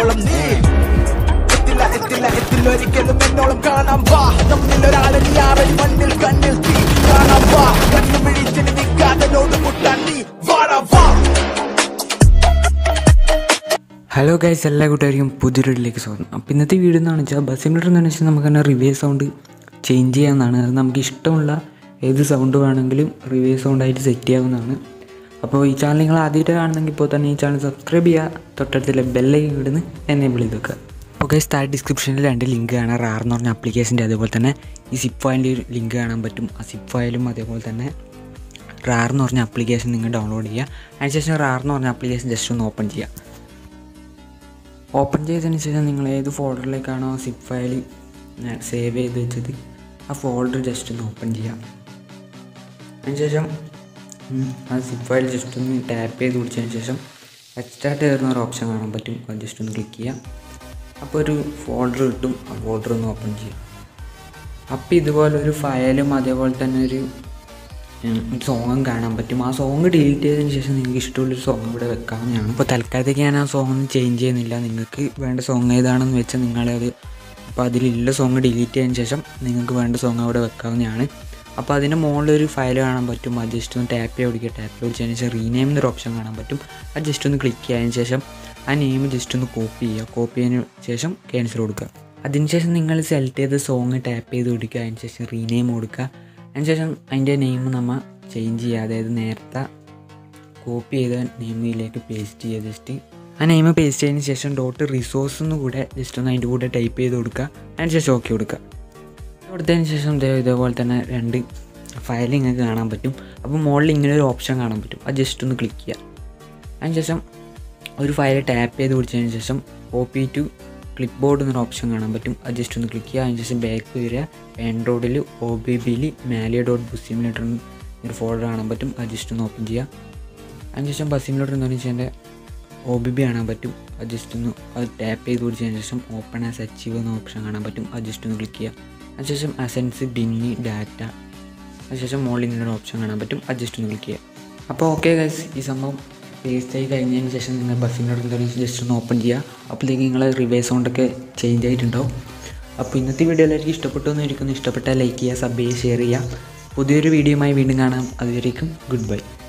എന്നോളം നീ എത്തില്ല എത്തില്ല എത്തില്ല ഒരിക്കലും എന്നോളം കാണാൻ വാ നമ്മിൽ ഒരാളെ നീ ആറടി മണ്ണിൽ കണ്ണിൽ തീ കാണാൻ വാ കണ്ണു പിടിച്ചിന് നിൽക്കാതെ ലോട് മുട്ടാൻ നീ വാടാ വാ ഹലോ ഗൈസ് എല്ലാ കൂട്ടുകാർക്കും പുതിയൊരു വീഡിയോയിലേക്ക് സ്വാഗതം അപ്പോൾ ഇന്നത്തെ വീഡിയോ എന്താണെന്ന് വെച്ചാൽ ബസ് സിമുലേറ്റർ എന്താണെന്ന് വെച്ചാൽ നമുക്ക് തന്നെ റിവേഴ്സ് സൗണ്ട് ചേഞ്ച് ചെയ്യാവുന്നതാണ് അത് നമുക്ക് ഇഷ്ടമുള്ള ഏത് സൗണ്ട് വേണമെങ്കിലും റിവേഴ്സ് സൗണ്ടായിട്ട് സെറ്റ് ചെയ്യാവുന്നതാണ് അപ്പോൾ ഈ ചാനൽ നിങ്ങൾ ആദ്യമായിട്ട് കാണുന്നെങ്കിൽ ഇപ്പോൾ തന്നെ ഈ ചാനൽ സബ്സ്ക്രൈബ് ചെയ്യുക തൊട്ടടുത്തുള്ള ബെല്ലൈക്കൻ ഇടുന്ന് എനേബിൾ ചെയ്ത് വെക്കുക അപ്പോൾ ഗൈസ് താഴെ ഡിസ്ക്രിപ്ഷനിൽ രണ്ട് ലിങ്ക് കാണാം റാർ എന്ന് പറഞ്ഞ ആപ്ലിക്കേഷൻ്റെ അതേപോലെ തന്നെ ഈ സിപ്പ് ഫയലിൻ്റെ ഒരു ലിങ്ക് കാണാൻ പറ്റും ആ സിപ്പ് ഫയലും അതേപോലെ തന്നെ റാർ എന്ന് പറഞ്ഞ ആപ്ലിക്കേഷൻ നിങ്ങൾ ഡൗൺലോഡ് ചെയ്യുക അതിനുശേഷം റാർ എന്ന് പറഞ്ഞ ആപ്ലിക്കേഷൻ ജസ്റ്റ് ഒന്ന് ഓപ്പൺ ചെയ്യുക ഓപ്പൺ ചെയ്തതിന് ശേഷം നിങ്ങൾ ഏത് ഫോൾഡറിലേക്കാണോ സിപ്പ് ഫയൽ സേവ് ചെയ്ത് വെച്ചത് ആ ഫോൾഡർ ജസ്റ്റ് ഒന്ന് ഓപ്പൺ ചെയ്യാം അതിനുശേഷം ഉം, ആ സിപ്പ് ഫയൽ ജസ്റ്റ് ഒന്ന് ടാപ്പ് ചെയ്ത് പിടിച്ചതിന് ശേഷം എക്സ്ട്രാക്ട് കയറുന്ന ഒരു ഓപ്ഷൻ കാണാൻ പറ്റും അത് ജസ്റ്റ് ഒന്ന് ക്ലിക്ക് ചെയ്യാം അപ്പോൾ ഒരു ഫോൾഡർ കിട്ടും ആ ഫോൾഡർ ഒന്ന് ഓപ്പൺ ചെയ്യാം അപ്പോൾ ഇതുപോലെ ഒരു ഫയലും അതേപോലെ തന്നെ ഒരു ഉം, ഒരു സോങ്ങും കാണാൻ പറ്റും ആ സോങ് ഡിലീറ്റ് ചെയ്തതിന് ശേഷം നിങ്ങൾക്ക് ഇഷ്ടമുള്ളൊരു സോങ് ഇവിടെ വെക്കാവുന്നതാണ് ഇപ്പോൾ തൽക്കാലത്തേക്ക് ഞാൻ ആ സോങ് ഒന്നും ചേഞ്ച് ചെയ്യുന്നില്ല നിങ്ങൾക്ക് വേണ്ട സോങ് ഏതാണെന്ന് വെച്ചാൽ നിങ്ങളത് അപ്പോൾ അതിലുള്ള സോങ് ഡിലീറ്റ് ചെയ്തതിന് ശേഷം നിങ്ങൾക്ക് വേണ്ട സോങ് അവിടെ വെക്കാവുന്നതാണ് അപ്പോൾ അതിൻ്റെ മുകളിൽ ഒരു ഫയൽ കാണാൻ പറ്റും അത് ജസ്റ്റ് ഒന്ന് ടാപ്പ് ചെയ്ത് പിടിക്കുക ടാപ്പ് ചെയ്ത് പിടിച്ചതിന് ശേഷം റീനെയിം എന്നൊരു ഓപ്ഷൻ കാണാൻ പറ്റും അത് ജസ്റ്റ് ഒന്ന് ക്ലിക്ക് ചെയ്തതിന് ശേഷം ആ നെയിം ജസ്റ്റ് ഒന്ന് കോപ്പി ചെയ്യുക കോപ്പി ചെയ്തതിന് ശേഷം ക്യാൻസൽ കൊടുക്കുക അതിനുശേഷം നിങ്ങൾ സെലക്ട് ചെയ്ത സോങ് ടാപ്പ് ചെയ്ത് പിടിക്കുക അതിന് ശേഷം റീനെയിം കൊടുക്കുക അതിനുശേഷം അതിൻ്റെ നെയിം നമ്മൾ ചേഞ്ച് ചെയ്യുക അതായത് നേരത്തെ കോപ്പി ചെയ്ത നെയിമിലേക്ക് പേസ്റ്റ് ചെയ്യുക ജസ്റ്റ് ആ നെയിം പേസ്റ്റ് ചെയ്തതിന് ശേഷം ഡോട്ട് റിസോഴ്സ് എന്ന് കൂടെ ജസ്റ്റ് ഒന്ന് അതിൻ്റെ കൂടെ ടൈപ്പ് ചെയ്ത് കൊടുക്കുക അതിന് ശേഷം ഓക്കെ കൊടുക്കുക കൊടുത്തതിന് ശേഷം ദേ ഇതേപോലെ തന്നെ രണ്ട് ഫയൽ നിങ്ങൾക്ക് കാണാൻ പറ്റും അപ്പോൾ മുകളിൽ ഇങ്ങനെ ഒരു ഓപ്ഷൻ കാണാൻ പറ്റും അത് ജസ്റ്റ് ഒന്ന് ക്ലിക്ക് ചെയ്യുക അതിനുശേഷം ഒരു ഫയൽ ടാപ്പ് ചെയ്ത് പിടിച്ചതിന് ശേഷം കോപ്പി ടു ക്ലിപ്പ് ബോർഡ് എന്നൊരു ഓപ്ഷൻ കാണാൻ പറ്റും അത് ജസ്റ്റ് ഒന്ന് ക്ലിക്ക് ചെയ്യുക അതിന് ശേഷം ബാക്ക് വരിക ആൻഡ്രോയിഡിൽ ഒ ബി ബിയിൽ മാലിയ ഡോട്ട് ബുസ് സിമുലേറ്റർ ഒരു ഫോൾഡർ കാണാൻ പറ്റും അത് ജസ്റ്റ് ഒന്ന് ഓപ്പൺ ചെയ്യുക അതിനുശേഷം ബസ് സിമുലേറ്റർ എന്താണെന്ന് വെച്ചാൽ എൻ്റെ ഒ ബി ബി കാണാൻ പറ്റും അത് ജസ്റ്റ് ഒന്ന് അത് ടാപ്പ് ചെയ്ത് പിടിച്ചതിന് ശേഷം ഓപ്പൺ ആസ് അച്ചീവ് എന്ന ഓപ്ഷൻ കാണാൻ പറ്റും അത് ജസ്റ്റ് ഒന്ന് ക്ലിക്ക് ചെയ്യുക അതിനുശേഷം അസെൻസ് ബിന്നി ഡാറ്റ അതിനുശേഷം മോളിൽ ഇങ്ങനെ ഓപ്ഷൻ കാണാൻ പറ്റും അത് ജസ്റ്റ് ഒന്ന് ക്ലിക്ക് ചെയ്യുക അപ്പോൾ ഓക്കെ ഗൈസ് ഈ സംഭവം പേസ്റ്റ് ആയി കഴിഞ്ഞതിന് ശേഷം നിങ്ങൾ ബസ്സിനോട് എന്താണെന്ന് ജസ്റ്റ് ഒന്ന് ഓപ്പൺ ചെയ്യുക അപ്പോഴത്തേക്ക് നിങ്ങൾ റിവേഴ്സ് സൗണ്ടൊക്കെ ചേഞ്ച് ആയിട്ടുണ്ടാവും അപ്പോൾ ഇന്നത്തെ വീഡിയോ എല്ലാവർക്കും ഇഷ്ടപ്പെട്ടു എന്ന് ഇരിക്കുന്നു ഇഷ്ടപ്പെട്ടാൽ ലൈക്ക് ചെയ്യുക സബ് ചെയ്യുക ഷെയർ ചെയ്യുക പുതിയൊരു വീഡിയോയുമായി വീണ്ടും കാണാം അതുവരേക്കും ഗുഡ് ബൈ